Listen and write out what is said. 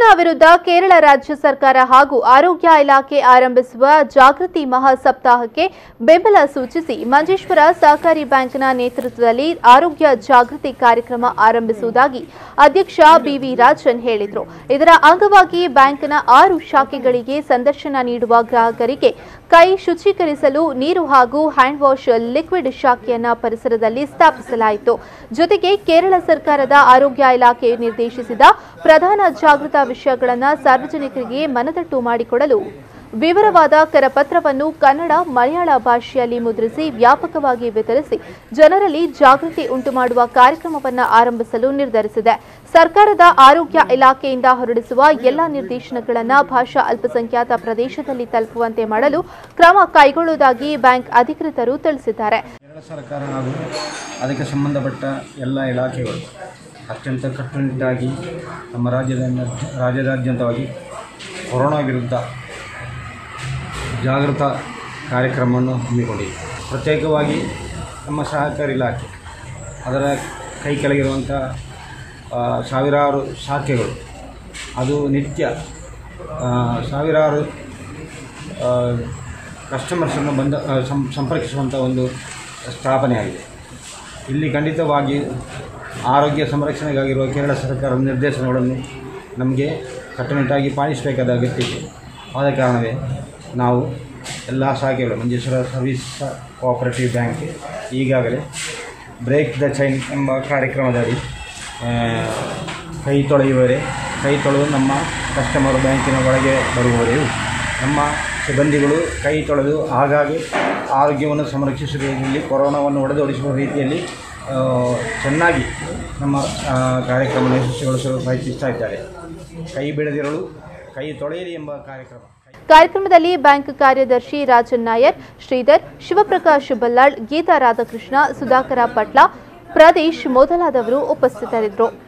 corona ವಿರುದ್ಧ ಕೇರಳ ರಾಜ್ಯ ಸರ್ಕಾರ ಹಾಗೂ ಆರೋಗ್ಯ ಇಲಾಖೆ ಆರಂಭಿಸುವ ಜಾಗೃತಿ ಮಹಾ ಸಪ್ತಾಹಕ್ಕೆ ಬೆಂಬಲ ಸೂಚಿಸಿ ಮಂಜೇಶ್ವರ ಸಹಕಾರಿ ಬ್ಯಾಂಕ್ನ ನೇತೃತ್ವದಲ್ಲಿ ಆರೋಗ್ಯ ಜಾಗೃತಿ ಕಾರ್ಯಕ್ರಮ ಆರಂಭಿಸುವುದಾಗಿ ಅಧ್ಯಕ್ಷ ಬಿವಿ ರಾಜನ್ ಹೇಳಿದರು ಇದರ ಅಂಗವಾಗಿ ಬ್ಯಾಂಕ್ನ ಆರು ಶಾಖೆಗಳಿಗೆ ಸಂದರ್ಶನ ನೀಡುವ ಗ್ರಾಹಕರಿಗೆ ಕೈ ಶುಚೀಕರಿಸಲು ನೀರು ಹಾಗೂ ಹ್ಯಾಂಡ್ ವಾಶ್ ಲಿಕ್ವಿಡ್ ಶಾಖೆಯನ್ನ ಪರಿಸರದಲ್ಲಿ ಸ್ಥಾಪಿಸಲಾಯಿತು ಜೊತೆಗೆ ಕೇರಳ ಸರ್ಕಾರದ ಆರೋಗ್ಯ ಇಲಾಖೆ ನಿರ್ದೇಶಿಸಿದ ಪ್ರಧಾನ ಜಾಗೃತ ವಿಷಯಗಳನ್ನು ಸಾರ್ವಜನಿಕರಿಗೆ ಮನದಟ್ಟು ಮಾಡಿಕೊಡಲು ವಿವರವಾದ ಕರಪತ್ರವನ್ನು ಕನ್ನಡ ಮಲಯಾಳ ಭಾಷೆಯಲ್ಲಿ ಮುದ್ರಿಸಿ ವ್ಯಾಪಕವಾಗಿ ವಿತರಿಸಿ ಜನರಲ್ಲಿ ಜಾಗೃತಿ ಉಂಟುಮಾಡುವ ಕಾರ್ಯಕ್ರಮವನ್ನು ಆರಂಭಿಸಲು ನಿರ್ಧರಿಸಿದೆ ಸರ್ಕಾರದ ಆರೋಗ್ಯ ಇಲಾಖೆಯಿಂದ ಹೊರಡಿಸುವ ಎಲ್ಲ ನಿರ್ದೇಶನಗಳನ್ನು ಭಾಷಾ ಅಲ್ಪಸಂಖ್ಯಾತ ಪ್ರದೇಶದಲ್ಲಿ ತಲುಪುವಂತೆ ಮಾಡಲು ಕ್ರಮ ಕೈಗೊಳ್ಳುವುದಾಗಿ ಬ್ಯಾಂಕ್ ಅಧಿಕೃತರು ತಿಳಿಸಿದ್ದಾರೆ ಕೇರಳ ಸರ್ಕಾರ ಹಾಗೂ ಅದಕ್ಕೆ ಸಂಬಂಧಪಟ್ಟ ಎಲ್ಲ ಇಲಾಖೆಗಳು ಅತ್ಯಂತ ಕಟ್ಟುನಿಟ್ಟಾಗಿ ನಮ್ಮ ರಾಜ್ಯದ ರಾಜ್ಯದಾದ್ಯಂತವಾಗಿ ಕೊರೋನಾ ವಿರುದ್ಧ ಜಾಗೃತ ಕಾರ್ಯಕ್ರಮವನ್ನು ಹಮ್ಮಿಕೊಂಡಿದೆ ಪ್ರತ್ಯೇಕವಾಗಿ ನಮ್ಮ ಸಹಕಾರಿ ಇಲಾಖೆ ಅದರ ಕೈ ಕೆಳಗಿರುವಂಥ ಆ, ಸಾವಿರಾರು ಶಾಖೆಗಳು ಅದು ನಿತ್ಯ ಆ, ಸಾವಿರಾರು ಆ, ಕಸ್ಟಮರ್ಸನ್ನು ಬಂದ ಆ, ಸಂ- ಸಂಪರ್ಕಿಸುವಂಥ ಒಂದು ಸ್ಥಾಪನೆಯಾಗಿದೆ ಇಲ್ಲಿ ಖಂಡಿತವಾಗಿ ಆರೋಗ್ಯ ಸಂರಕ್ಷಣೆಗಾಗಿರುವ ಕೇರಳ ಸರ್ಕಾರದ ನಿರ್ದೇಶನಗಳನ್ನು ನಮಗೆ ಕಟ್ಟುನಿಟ್ಟಾಗಿ ಪಾಲಿಸಬೇಕಾದ ಅಗತ್ಯ ಇದೆ ಆದ ಕಾರಣವೇ ನಾವು ಎಲ್ಲ ಶಾಖೆಗಳು ಮಂಜೇಶ್ವರ ಸರ್ವಿಸ್ ಕೋಆಪರೇಟಿವ್ ಬ್ಯಾಂಕ್ ಈಗಾಗಲೇ ಬ್ರೇಕ್ ದ ಚೈನ್ ಎಂಬ ಕಾರ್ಯಕ್ರಮದಡಿ ಆ, ಕೈ ತೊಳೆಯುವರೆ ಕೈ ತೊಳೆದು ನಮ್ಮ ಕಸ್ಟಮರ್ ಬ್ಯಾಂಕಿನ ಒಳಗೆ ಬರುವವರೆಗೂ ನಮ್ಮ ಸಿಬ್ಬಂದಿಗಳು ಕೈ ತೊಳೆದು ಆಗಾಗ್ಗೆ ಆರೋಗ್ಯವನ್ನು ಸಂರಕ್ಷಿಸುವುದರಲ್ಲಿ ಕೊರೋನಾವನ್ನು ಹೊಡೆದೊಡಿಸುವ ರೀತಿಯಲ್ಲಿ ಆ, ಚೆನ್ನಾಗಿ ನಮ್ಮ ಆ, ಕಾರ್ಯಕ್ರಮವನ್ನು ಯಶಸ್ವಿಗೊಳಿಸಲು ಪ್ರಯತ್ನಿಸ್ತಾ ಇದ್ದಾರೆ ಕೈ ಬಿಡದಿರಲು ಕೈ ತೊಳೆಯಲಿ ಎಂಬ ಕಾರ್ಯಕ್ರಮ ಕಾರ್ಯಕ್ರಮದಲ್ಲಿ ಬ್ಯಾಂಕ್ ಕಾರ್ಯದರ್ಶಿ ರಾಜನ್ ನಾಯರ್ ಶ್ರೀಧರ್ ಶಿವಪ್ರಕಾಶ್ ಬಲ್ಲಾಳ್ ಗೀತಾ ರಾಧಾಕೃಷ್ಣ ಸುಧಾಕರ ಪಟ್ಲ ಪ್ರದೇಶ್ ಮೊದಲಾದವರು ಉಪಸ್ಥಿತರಿದ್ದರು